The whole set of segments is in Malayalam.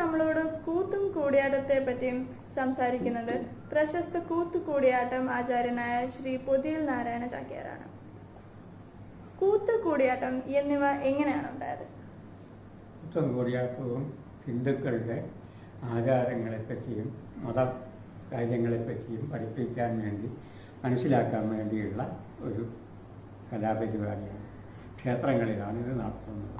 നമ്മളോട് കൂത്തും കൂടിയാട്ടത്തെ പറ്റിയും സംസാരിക്കുന്നത് പ്രശസ്ത കൂത്തു കൂടിയാട്ടം ആചാര്യനായ ശ്രീ പൊതിയിൽ നാരായണ ചാക്യാരാണ് കൂത്ത് കൂടിയാട്ടം എന്നിവ എങ്ങനെയാണ് ഉണ്ടായത് കുത്തും കൂടിയാട്ടവും ഹിന്ദുക്കളുടെ ആചാരങ്ങളെപ്പറ്റിയും മത കാര്യങ്ങളെപ്പറ്റിയും പഠിപ്പിക്കാൻ വേണ്ടി മനസ്സിലാക്കാൻ വേണ്ടിയുള്ള ഒരു കലാപരിപാടിയാണ് ക്ഷേത്രങ്ങളിലാണ് ഇത് നടത്തുന്നത്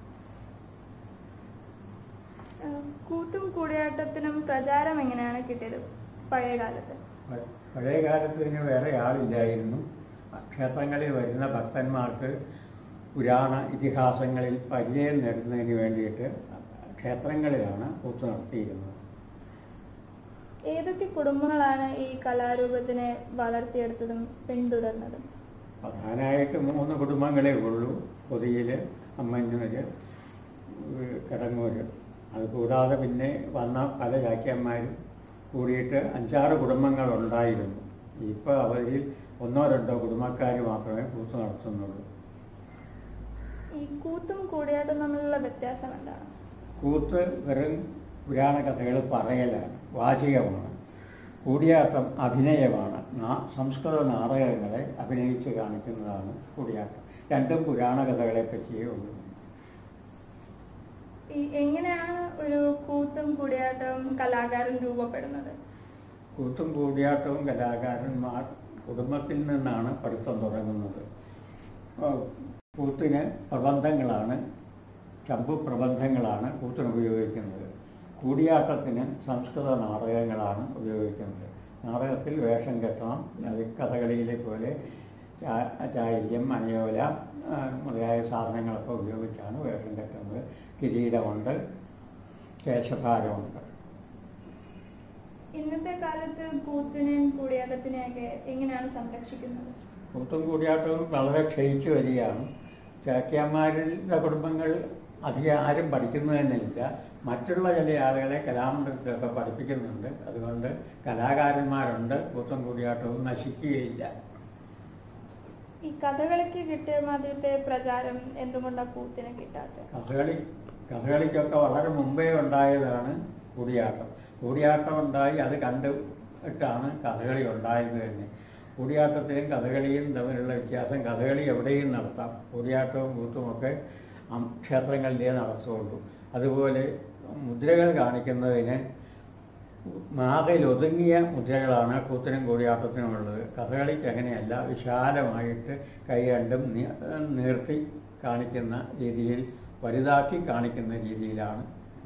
ഏഹ് കൂത്തും കൂടിയാട്ടത്തിനും പ്രചാരം എങ്ങനെയാണ് കിട്ടിയത് പഴയ കാലത്ത് പ- പഴയ കാലത്ത് ഇതിന് വേറെ ആളില്ലായിരുന്നു ക്ഷേത്രങ്ങളിൽ വരുന്ന ഭക്തന്മാർക്ക് പുരാണ ഇതിഹാസങ്ങളിൽ പരിചയം നേടുന്നതിന് വേണ്ടിയിട്ട് ക്ഷേത്രങ്ങളിലാണ് കൂത്ത് നടത്തിയിരുന്നത് ഏതൊക്കെ കുടുംബങ്ങളാണ് ഈ കലാരൂപത്തിനെ വളർത്തിയെടുത്തതും പിന്തുടർന്നതും പ്രധാനമായിട്ട് മൂന്ന് കുടുംബങ്ങളേ ഉള്ളൂ പൊതിയിൽ അമ്മന്നൂര് കിടങ്ങൂര് അത് കൂടാതെ പിന്നെ വന്ന പല ചാക്യന്മാരും കൂടിയിട്ട് അഞ്ചാറ് കുടുംബങ്ങൾ ഉണ്ടായിരുന്നു ഇപ്പോൾ അവരിൽ ഒന്നോ രണ്ടോ കുടുംബക്കാർ മാത്രമേ കൂത്ത് നടത്തുന്നുള്ളൂ ഈ കൂത്തും കൂടിയാട്ടം തമ്മിലുള്ള വ്യത്യാസം എന്താണ് കൂത്ത് വെറും പുരാണ കഥകൾ പറയലാണ് വാചികമാണ് കൂടിയാട്ടം അഭിനയമാണ് നാ- സംസ്കൃത നാടകങ്ങളെ അഭിനയിച്ച് കാണിക്കുന്നതാണ് കൂടിയാട്ടം രണ്ടും പുരാണ കഥകളെ പറ്റിയേ ഉള്ളൂ ഈ എങ്ങനെയാണ് ഒരു കൂത്തും കൂടിയാട്ടവും കലാകാരൻ രൂപപ്പെടുന്നത് കൂത്തും കൂടിയാട്ടവും കലാകാരന്മാർ കുടുംബത്തിൽ നിന്നാണ് പഠിത്തം തുടങ്ങുന്നത് ആ, കൂത്തിന് പ്രബന്ധങ്ങളാണ് ചമ്പു പ്രബന്ധങ്ങളാണ് കൂത്തിന് ഉപയോഗിക്കുന്നത് കൂടിയാട്ടത്തിന് സംസ്കൃത നാടകങ്ങളാണ് ഉപയോഗിക്കുന്നത് നാടകത്തിൽ വേഷം കെട്ടണം അത് കഥകളിയിലെ പോലെ ചാ- ചായല്യം മനയോല ആ, മുതലായ സാധനങ്ങളൊക്കെ ഉപയോഗിച്ചാണ് വേഷം കെട്ടുന്നത് കിരീടമുണ്ട് കേശഭാരമുണ്ട് ഇന്നത്തെ കാലത്ത് കൂത്തിനെയും കൂടിയാട്ടത്തിനെയൊക്കെ എങ്ങനെയാണ് സംരക്ഷിക്കുന്നത് കൂത്തും കൂടിയാട്ടവും വളരെ ക്ഷയിച്ചു വരികയാണ് ചാക്യാന്മാരുടെ കുടുംബങ്ങൾ അധികം ആരും പഠിക്കുന്നു തന്നെയില്ല മറ്റുള്ള ചില ആളുകളെ കലാമണ്ഡലത്തിലൊക്കെ പഠിപ്പിക്കുന്നുണ്ട് അതുകൊണ്ട് കലാകാരന്മാരുണ്ട് കൂത്തും കൂടിയാട്ടവും നശിക്കുകയില്ല ഈ കഥകളിക്ക് കിട്ടിയ മാതിരത്തെ പ്രചാരം എന്തുകൊണ്ടാണ് കൂത്തിന് കിട്ടാത്തത് കഥകളി കഥകളിക്കൊക്കെ വളരെ മുമ്പേ ഉണ്ടായതാണ് കൂടിയാട്ടം കൂടിയാട്ടം ഉണ്ടായി അത് കണ്ടിട്ടാണ് കഥകളി ഉണ്ടായത് തന്നെ കൂടിയാട്ടത്തിലും കഥകളിയും തമ്മിലുള്ള വ്യത്യാസം കഥകളി എവിടെയും നടത്താം കൂടിയാട്ടവും കൂത്തുമൊക്കെ അം- ക്ഷേത്രങ്ങളിലേ നടത്തുള്ളൂ അതുപോലെ മുദ്രകൾ കാണിക്കുന്നതിന് മാതയിൽ ഒതുങ്ങിയ മുദ്രകളാണ് കൂത്തിനും കൂടിയാട്ടത്തിനും ഉള്ളത് കഥകളിക്ക് അങ്ങനെയല്ല വിശാലമായിട്ട് കൈ രണ്ടും നീ- നീർത്തി കാണിക്കുന്ന രീതിയിൽ വലുതാക്കി കാണിക്കുന്ന രീതിയിലാണ്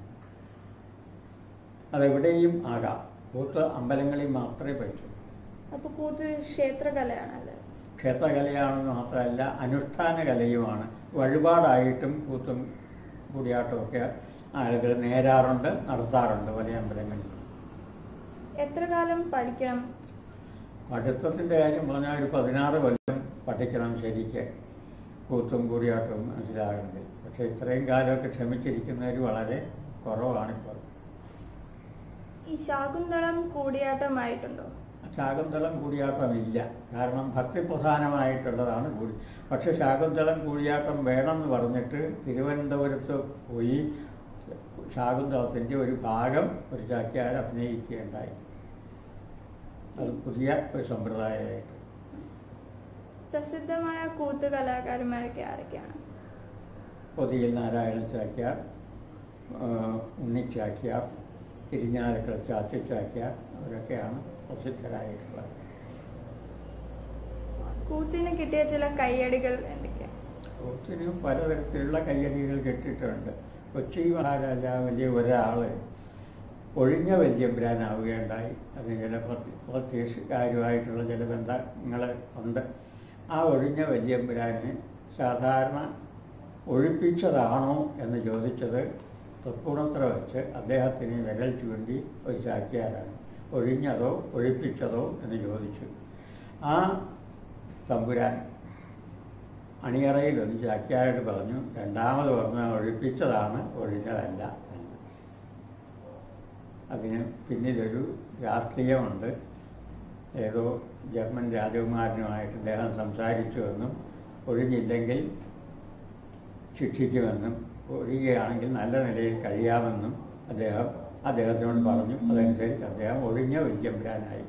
അതെവിടെയും ആകാം കൂത്ത് അമ്പലങ്ങളിൽ മാത്രമേ പറ്റൂ അപ്പൊ കൂത്ത് ഒരു ക്ഷേത്രകലയാണല്ലേ ക്ഷേത്രകലയാണെന്ന് മാത്രമല്ല അനുഷ്ഠാന കലയുമാണ് വഴിപാടായിട്ടും കൂത്തും കൂടിയാട്ടമൊക്കെ ആളുകൾ നേരാറുണ്ട് നടത്താറുണ്ട് വലിയ അമ്പലങ്ങളിൽ എത്ര കാലം പഠിക്കണം പഠിത്തത്തിൻ്റെ കാര്യം പറഞ്ഞാൽ ഒരു പതിനാറ് കൊല്ലം പഠിക്കണം ശരിക്ക് കൂത്തും കൂടിയാട്ടവും മനസ്സിലാകേണ്ടത് പക്ഷേ ഇത്രയും കാലമൊക്കെ ക്ഷമിച്ചിരിക്കുന്നവർ വളരെ കുറവാണിപ്പോൾ ഈ ശാകുന്തളം കൂടിയാട്ടമായിട്ടുണ്ടോ ശാകുന്തളം കൂടിയാട്ടമില്ല കാരണം ഭക്തിപ്രധാനമായിട്ടുള്ളതാണ് കൂടി പക്ഷെ ശാകുന്തളം കൂടിയാട്ടം വേണമെന്ന് പറഞ്ഞിട്ട് തിരുവനന്തപുരത്ത് പോയി ശാകുന്തളത്തിൻ്റെ ഒരു ഭാഗം ഒരു ചാക്യാർ അഭിനയിക്കുകയുണ്ടായി അത് പുതിയ ഒരു സമ്പ്രദായമായിട്ട് പ്രസിദ്ധമായ കൂത്ത് കലാകാരന്മാരൊക്കെ ആരൊക്കെയാണ് പൊതിയിൽ നാരായണ ചാക്യാർ ആ, ഉണ്ണി ചാക്യാർ ഇരിഞ്ഞാലക്കുള ചാച്ചു ചാക്യാർ അവരൊക്കെയാണ് പ്രസിദ്ധരായിട്ടുള്ളത് കൂത്തിന് കിട്ടിയ ചില കയ്യടികൾ എന്തൊക്കെയാണ് ഒത്തിരി പലതരത്തിലുള്ള കയ്യടികൾ കെട്ടിയിട്ടുണ്ട് കൊച്ചി മഹാരാജാവ് വലിയ ഒരാള് ഒഴിഞ്ഞ വല്യമ്പരാനാവുകയുണ്ടായി അതിന് ചില പ്രത്യ- പ്രത്യക്ഷക്കാരുമായിട്ടുള്ള ചില ബന്ധങ്ങൾ ഉണ്ട് ആ ഒഴിഞ്ഞ വല്യമ്പരാനെ സാധാരണ ഒഴിപ്പിച്ചതാണോ എന്ന് ചോദിച്ചത് തൃപ്പൂണിത്തുറ വെച്ച് അദ്ദേഹത്തിന് വിരൽ ചൂണ്ടി ഒരു ചാക്യാരാണ് ഒഴിഞ്ഞതോ ഒഴിപ്പിച്ചതോ എന്ന് ചോദിച്ചു ആ തമ്പുരാൻ അണിയറയിൽ ഒന്ന് ചാക്യാരോട് പറഞ്ഞു രണ്ടാമത് പറഞ്ഞ ഒഴിപ്പിച്ചതാണ് ഒഴിഞ്ഞതല്ല എന്ന് അതിന് പിന്നിലൊരു രാഷ്ട്രീയമുണ്ട് ഏതോ ജർമ്മൻ രാജകുമാരനുമായിട്ട് അദ്ദേഹം സംസാരിച്ചുവെന്നും ഒഴിഞ്ഞില്ലെങ്കിൽ ശിക്ഷിക്കുമെന്നും ഒഴിയുകയാണെങ്കിൽ നല്ല നിലയിൽ കഴിയാമെന്നും അദ്ദേഹം അദ്ദേഹത്തിനോട് പറഞ്ഞു അതനുസരിച്ച് അദ്ദേഹം ഒഴിഞ്ഞ വല്യമ്പരാനായി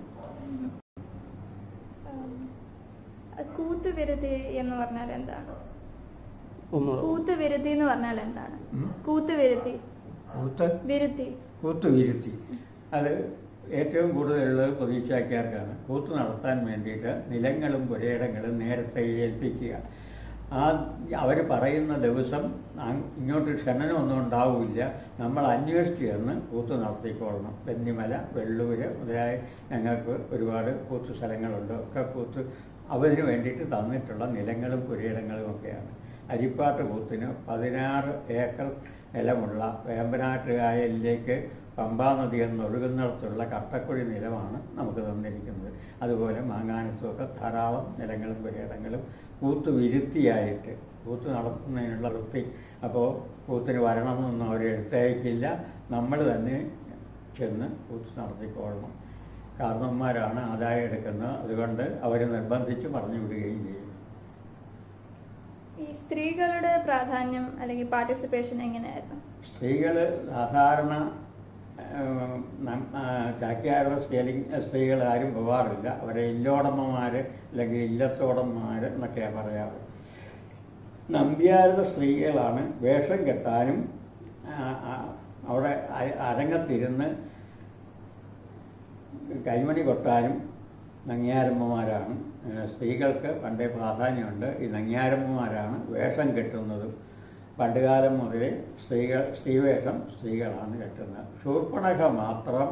ഉം, കൂത്തുവിരുതി എന്ന് പറഞ്ഞാൽ എന്താണ് ഒന്നുകൂടെ കൂത്തുവിരുതി എന്ന് പറഞ്ഞാൽ എന്താണ് ഉം. കൂത്തുവിരുത്തി കൂത്ത് വിരുത്തി കൂത്ത് വീഴ്ത്തി അത് ഏറ്റവും കൂടുതലുള്ളത് പ്രതീക്ഷാക്കാർക്കാണ് കൂത്ത് നടത്താൻ വേണ്ടിയിട്ട് നിലങ്ങളും പുരയിടങ്ങളും നേരത്തെ ഏൽപ്പിക്കുക ആ അവർ പറയുന്ന ദിവസം അങ് ഇങ്ങോട്ട് ക്ഷണനമൊന്നും ഉണ്ടാവില്ല നമ്മൾ അന്വേഷിച്ച് ചെന്ന് കൂത്ത് നടത്തിക്കൊള്ളണം വെന്നിമല വെള്ളൂര് മുതലായ ഞങ്ങൾക്ക് ഒരുപാട് കൂത്ത് സ്ഥലങ്ങളുണ്ട് ഒക്കെ കൂത്ത് അവതിന് വേണ്ടിയിട്ട് തന്നിട്ടുള്ള നിലങ്ങളും പുരയിടങ്ങളും ഒക്കെയാണ് അരിപ്പാട്ട് കൂത്തിന് പതിനാറ് ഏക്കർ നിലമുള്ള വേമ്പനാട്ട് കായലിലേക്ക് പമ്പാ നദി എന്നൊഴുകുന്നിടത്തുള്ള കട്ടക്കുഴി നിലമാണ് നമുക്ക് തന്നിരിക്കുന്നത് അതുപോലെ മാങ്ങാനത്തുമൊക്കെ ധാരാളം നിലങ്ങളും പുരയിടങ്ങളും കൂത്ത് വിരുത്തിയായിട്ട് കൂത്ത് നടത്തുന്നതിനുള്ള വൃത്തി അപ്പോൾ കൂത്തിന് വരണമെന്നൊന്നും അവർ എഴുത്തയക്കില്ല നമ്മൾ തന്നെ ചെന്ന് കൂത്ത് നടത്തിക്കൊള്ളണം കാരണവന്മാരാണ് ആദായം എടുക്കുന്നത് അതുകൊണ്ട് അവർ നിർബന്ധിച്ച് പറഞ്ഞു വിടുകയും ചെയ്യും ഈ സ്ത്രീകളുടെ പ്രാധാന്യം അല്ലെങ്കിൽ പാർട്ടിസിപ്പേഷൻ എങ്ങനെയായിരുന്നു സ്ത്രീകൾ സാധാരണ ഏഹ്, നം- ആ, ചാക്യാരുടെ സ്ത്രീ സ്ത്രീകൾ ആരും പോകാറില്ല അവരെ ഇല്ലോടമ്മമാർ അല്ലെങ്കിൽ ഇല്ലത്തോടന്മാർ എന്നൊക്കെയാണ് പറയാറ് നമ്പ്യാരുടെ സ്ത്രീകളാണ് വേഷം കെട്ടാനും ആ, ആ, അവിടെ അ- അരങ്ങത്തിരുന്ന് കൈമണി കൊട്ടാനും നങ്ങിയാരമ്മമാരാണ് ഏഹ് സ്ത്രീകൾക്ക് പണ്ടേ പ്രാധാന്യമുണ്ട് ഈ നങ്ങിയാരമ്മമാരാണ് വേഷം കെട്ടുന്നത് പണ്ടുകാലം മുതലേ സ്ത്രീകൾ സ്ത്രീവേഷം സ്ത്രീകളാണ് കെട്ടുന്നത് ശൂർപ്പണഖ മാത്രം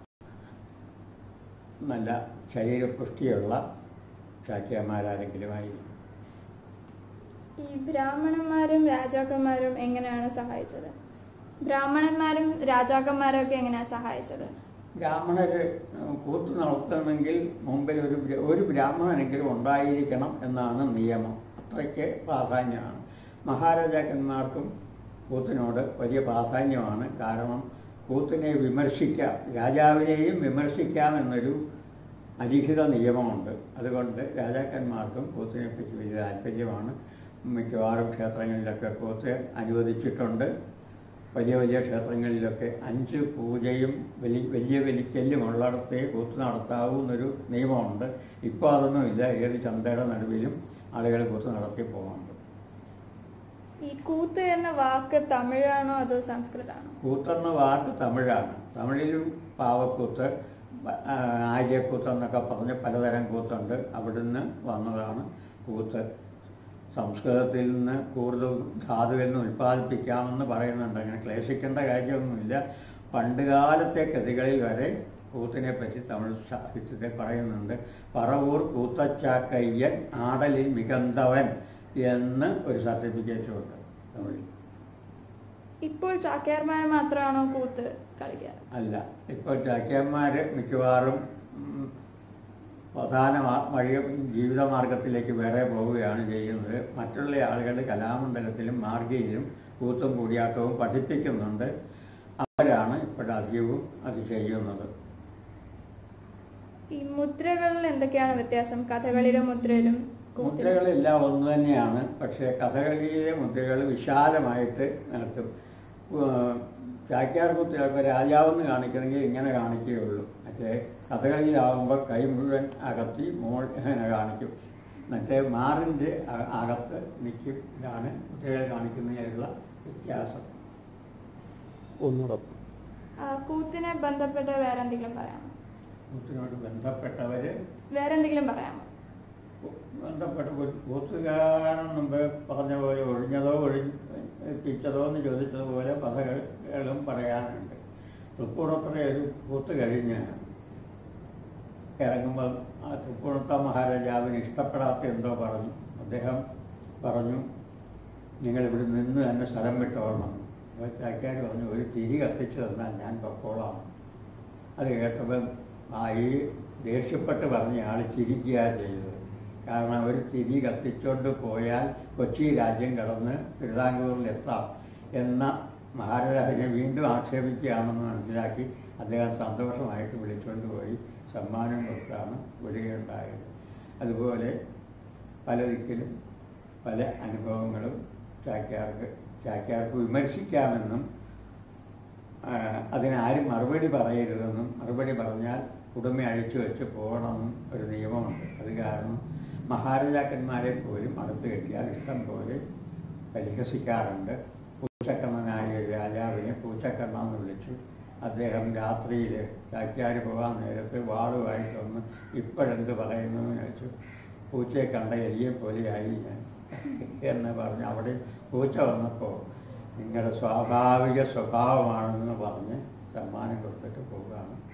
നല്ല ശരീരപുഷ്ടിയുള്ള ചാക്യന്മാരാരെങ്കിലും ആയിരിക്കും ഈ ബ്രാഹ്മണന്മാരും രാജാക്കന്മാരും എങ്ങനെയാണ് സഹായിച്ചത് ബ്രാഹ്മണന്മാരും രാജാക്കന്മാരും ഒക്കെ എങ്ങനെയാണ് സഹായിച്ചത് ബ്രാഹ്മണര് കൂത്ത് നടത്തണമെങ്കിൽ മുമ്പിൽ ഒരു ബ്ര- ഒരു ബ്രാഹ്മണനെങ്കിലും ഉണ്ടായിരിക്കണം എന്നാണ് നിയമം അത്രയ്ക്ക് പ്രാധാന്യമാണ് മഹാരാജാക്കന്മാർക്കും കൂത്തിനോട് വലിയ പ്രാധാന്യമാണ് കാരണം കൂത്തിനെ വിമർശിക്കാം രാജാവിനെയും വിമർശിക്കാം എന്നൊരു അലിഖിത നിയമമുണ്ട് അതുകൊണ്ട് രാജാക്കന്മാർക്കും കൂത്തിനെ പറ്റി വലിയ താല്പര്യമാണ് മിക്കവാറും ക്ഷേത്രങ്ങളിലൊക്കെ കൂത്ത് അനുവദിച്ചിട്ടുണ്ട് വലിയ വലിയ ക്ഷേത്രങ്ങളിലൊക്കെ അഞ്ച് പൂജയും വലിയ വലിയ വലിക്കല്ലും ഉള്ളിടത്തേ കൂത്ത് നടത്താവൂ എന്നൊരു നിയമമുണ്ട് ഇപ്പോൾ അതൊന്നുമില്ല ഏത് ചന്തയുടെ നടുവിലും ആളുകൾ കൂത്ത് നടത്തി പോകുന്നുണ്ട് ഈ കൂത്ത് എന്ന വാക്ക് തമിഴാണോ അതോ സംസ്കൃതമാണോ കൂത്തെന്ന വാക്ക് തമിഴാണ് തമിഴിലും പാവക്കൂത്ത് ആ, ആര്യക്കൂത്ത് എന്നൊക്കെ പറഞ്ഞ് പലതരം കൂത്തുണ്ട് അവിടുന്ന് വന്നതാണ് കൂത്ത് സംസ്കൃതത്തിൽ നിന്ന് കൂടുതൽ ധാതുവിൽ നിന്ന് ഉൽപ്പാദിപ്പിക്കാമെന്ന് പറയുന്നുണ്ട് അങ്ങനെ ക്ലേശിക്കേണ്ട കാര്യമൊന്നുമില്ല പണ്ടുകാലത്തെ കൃതികളിൽ വരെ കൂത്തിനെ പറ്റി തമിഴ് സാഹിത്യത്തിൽ പറയുന്നുണ്ട് പറവൂർ കൂത്തച്ചാക്കയ്യൻ ആടലിൽ മികന്തവൻ എന്ന് ഒരു സർട്ടിഫിക്കറ്റും ഉണ്ട് തമിഴിൽ ഇപ്പോൾ ചാക്യാർമാർ മാത്രമാണോ കൂത്ത് കളിക്കാറ് അല്ല ഇപ്പോൾ ചാക്യന്മാർ മിക്കവാറും ഉം, പ്രധാന മാ- വഴി ജീവിതമാർഗത്തിലേക്ക് വേറെ പോവുകയാണ് ചെയ്യുന്നത് മറ്റുള്ള ആളുകൾ കലാമണ്ഡലത്തിലും മാർഗയിലും കൂത്തും കൂടിയാട്ടവും പഠിപ്പിക്കുന്നുണ്ട് അവരാണ് ഇപ്പോഴധികവും അത് ചെയ്യുന്നത് ഈ മുദ്രകളിൽ എന്തൊക്കെയാണ് വ്യത്യാസം കഥകളിയിലും മുദ്രയിലും കൂത്തിലും മുദ്രകളെല്ലാം ഒന്ന് തന്നെയാണ് പക്ഷേ കഥകളിയിലെ മുദ്രകൾ വിശാലമായിട്ട് നടത്തും ഏഹ് ചാക്യാർ കുത്തിയൊക്കെ രാജാവെന്ന് കാണിക്കണമെങ്കിൽ ഇങ്ങനെ കാണിക്കുകയുള്ളൂ മറ്റേ കഥകളിയിലാവുമ്പോൾ കൈ മുഴുവൻ അകത്തി മോൾ ഇങ്ങനെ കാണിക്കും മറ്റേ മാറിൻ്റെ അ- അകത്ത് നിൽക്കും ഇതാണ് മുദ്രകൾ കാണിക്കുന്നതിനുള്ള വ്യത്യാസം ഒന്നുകൂടെ ആ, കൂത്തിനെ ബന്ധപ്പെട്ട് വേറെ എന്തെങ്കിലും പറയാമോ കൂത്തിനോട് ബന്ധപ്പെട്ടവർ വേറെ എന്തെങ്കിലും പറയാമോ ബന്ധപ്പെട്ട കൂത്തുകാരൻ മുമ്പ് പറഞ്ഞ പോലെ ഒഴിഞ്ഞതോ ഒഴിപ്പിച്ചതോ എന്ന് ചോദിച്ചതുപോലെ കഥകളും പറയാനുണ്ട് തൃപ്പൂണിത്തുറ ഒരു കൂത്ത് കഴിഞ്ഞ് ഇറങ്ങുമ്പോൾ ആ തൃപ്പൂണിത്ത മഹാരാജാവിന് ഇഷ്ടപ്പെടാത്ത എന്തോ പറഞ്ഞു അദ്ദേഹം പറഞ്ഞു നിങ്ങൾ ഇവിടെ നിന്ന് തന്നെ സ്ഥലം വിട്ടോളണം അപ്പോൾ ചാക്യാർ പറഞ്ഞു ഒരു തിരി കത്തിച്ചു തന്നാൽ ഞാൻ പൊക്കോളാം അത് കേട്ടപ്പോൾ ആ ഈ ദേഷ്യപ്പെട്ട് പറഞ്ഞ ആൾ ചിരിക്കുക ചെയ്തത് കാരണം ഒരു തിരി കത്തിച്ചുകൊണ്ട് പോയാൽ കൊച്ചി രാജ്യം കടന്ന് തിരുവിതാംകൂറിലെത്താം എന്ന മഹാരാജാവിനെ വീണ്ടും ആക്ഷേപിക്കുകയാണെന്ന് മനസ്സിലാക്കി അദ്ദേഹം സന്തോഷമായിട്ട് വിളിച്ചുകൊണ്ട് പോയി സമ്മാനം കൊടുത്താണ് വിടുകയുണ്ടായത് അതുപോലെ പല ദിക്കിലും പല അനുഭവങ്ങളും ചാക്യാർക്ക് ചാക്യാർക്ക് വിമർശിക്കാമെന്നും ആ, അതിനാരും മറുപടി പറയരുതെന്നും മറുപടി പറഞ്ഞാൽ ഉടമ അഴിച്ചു വെച്ച് പോകണമെന്നും ഒരു നിയമമുണ്ട് അത് കാരണം മഹാരാജാക്കന്മാരെ പോലും അടുത്ത് കെട്ടിയാൽ ഇഷ്ടം പോലെ പരിഹസിക്കാറുണ്ട് പൂച്ചക്കണ്ണനായ ഒരു രാജാവിനെ പൂച്ചക്കണ്ണ എന്ന് വിളിച്ചു അദ്ദേഹം രാത്രിയിൽ ചാക്യാര് പോകാൻ നേരത്ത് വാളുമായിട്ട് വന്ന് ഇപ്പോഴെന്ത് പറയുന്നു എന്ന് ചോദിച്ചു പൂച്ചയെ കണ്ട എലിയെ പോലെയായി ഞാൻ എന്ന് പറഞ്ഞ് അവിടെ പൂച്ച വന്നപ്പോൾ നിങ്ങളുടെ സ്വാഭാവിക സ്വഭാവമാണെന്ന് പറഞ്ഞ് സമ്മാനം കൊടുത്തിട്ട് പോവുകയാണ്